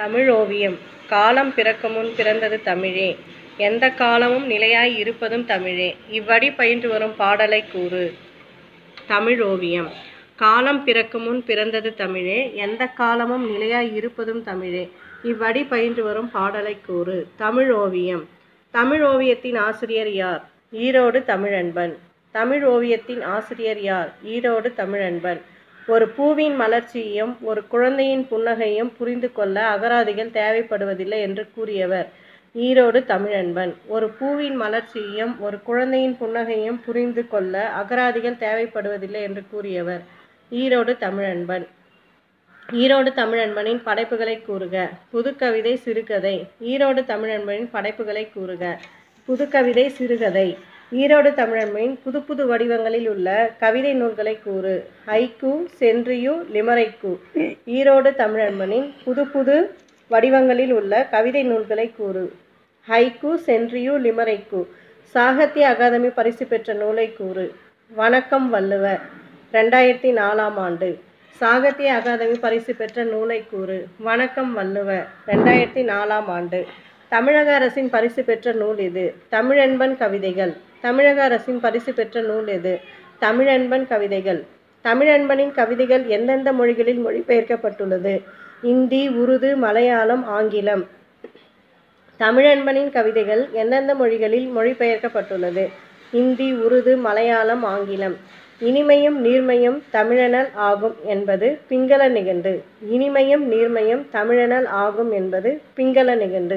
தமிழோவியம் காலம் பிறக்குமுன் பிறந்தது தமிழே எந்தக் காலமும் நிலையாய் இருப்பதும் தமிழே இவ்வடி பயின்று வரும் பாடலைக் கூறு தமிழோவியம் காலம் பிறக்குமுன் பிறந்தது தமிழே எந்தக் காலமும் நிலையாய் இருப்பதும் தமிழே இவ்வடி பயின்று வரும் பாடலைக் கூறு தமிழோவியம் தமிழோவியத்தின் ஆசிரியர் யார் ஈரோடு தமிழன்பன் தமிழோவியத்தின் ஆசிரியர் யார் ஈரோடு தமிழன்பன் ஒரு பூவின் மலர்ச்சியையும் ஒரு குழந்தையின் புன்னகையும் புரிந்து கொள்ள அகராதிகள் தேவைப்படுவதில்லை என்று கூறியவர் ஈரோடு தமிழன்பன் ஒரு பூவின் மலர்ச்சியையும் ஒரு குழந்தையின் புன்னகையும் புரிந்து கொள்ள அகராதிகள் தேவைப்படுவதில்லை என்று கூறியவர் ஈரோடு தமிழன்பன் ஈரோடு தமிழன்பனின் படைப்புகளை கூறுக புதுக்கவிதை சிறுகதை ஈரோடு தமிழன்பனின் படைப்புகளை கூறுக புதுக்கவிதை சிறுகதை ஈரோடு தமிழன்பனின் புது புது வடிவங்களில் உள்ள கவிதை நூல்களை கூறு ஹைக்கூ சென்றியு லிமரைக்கு ஈரோடு தமிழன்பனின் புது புது வடிவங்களில் உள்ள கவிதை நூல்களை கூறு ஹைக்கூ சென்றியு லிமரைக்கு சாகித்ய அகாதமி பரிசு பெற்ற நூலை கூறு வணக்கம் வள்ளுவர் ரெண்டாயிரத்தி நாலாம் ஆண்டு சாகித்ய அகாதமி பரிசு பெற்ற நூலை கூறு வணக்கம் வள்ளுவர் ரெண்டாயிரத்தி நாலாம் ஆண்டு தமிழக அரசின் பரிசு பெற்ற நூல் இது தமிழன்பன் கவிதைகள் தமிழக அரசின் பரிசு பெற்ற நூல் எது தமிழன்பன் கவிதைகள் தமிழன்பனின் கவிதைகள் எந்தெந்த மொழிகளில் மொழிபெயர்க்கப்பட்டுள்ளது இந்தி உருது மலையாளம் ஆங்கிலம் தமிழன்பனின் கவிதைகள் எந்தெந்த மொழிகளில் மொழிபெயர்க்கப்பட்டுள்ளது இந்தி உருது மலையாளம் ஆங்கிலம் இனிமையும் நீர்மையும் தமிழனல் ஆகும் என்பது பிங்கள நிகண்டு இனிமையும் நீர்மையும் தமிழனல் ஆகும் என்பது பிங்கள நிகண்டு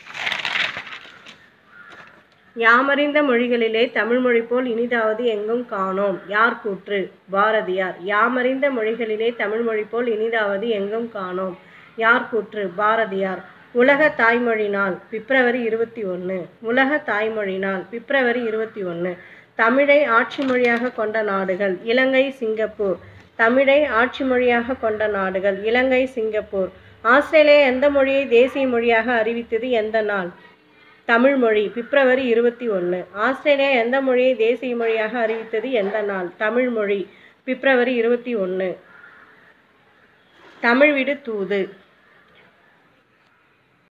யாமறிந்த மொழிகளிலே தமிழ்மொழி போல் இனிதாவது எங்கும் காணோம் யார் கூற்று பாரதியார் யாமறிந்த மொழிகளிலே தமிழ்மொழி போல் இனிதாவது எங்கும் காணோம் யார் கூற்று பாரதியார் உலக தாய்மொழி நாள் பிப்ரவரி இருபத்தி ஒன்று உலக தாய்மொழி நாள் பிப்ரவரி இருபத்தி ஒன்று தமிழை ஆட்சி மொழியாக கொண்ட நாடுகள் இலங்கை சிங்கப்பூர் தமிழை ஆட்சி மொழியாக கொண்ட நாடுகள் இலங்கை சிங்கப்பூர் ஆஸ்திரேலியா எந்த மொழியை தேசிய மொழியாக அறிவித்தது எந்த நாள் தமிழ் மொழி பிப்ரவரி இருபத்தி ஒன்று ஆஸ்திரேலியா எந்த மொழியை தேசிய மொழியாக அறிவித்தது எந்த நாள் தமிழ் மொழி பிப்ரவரி இருபத்தி ஒன்று தமிழ் விடு தூது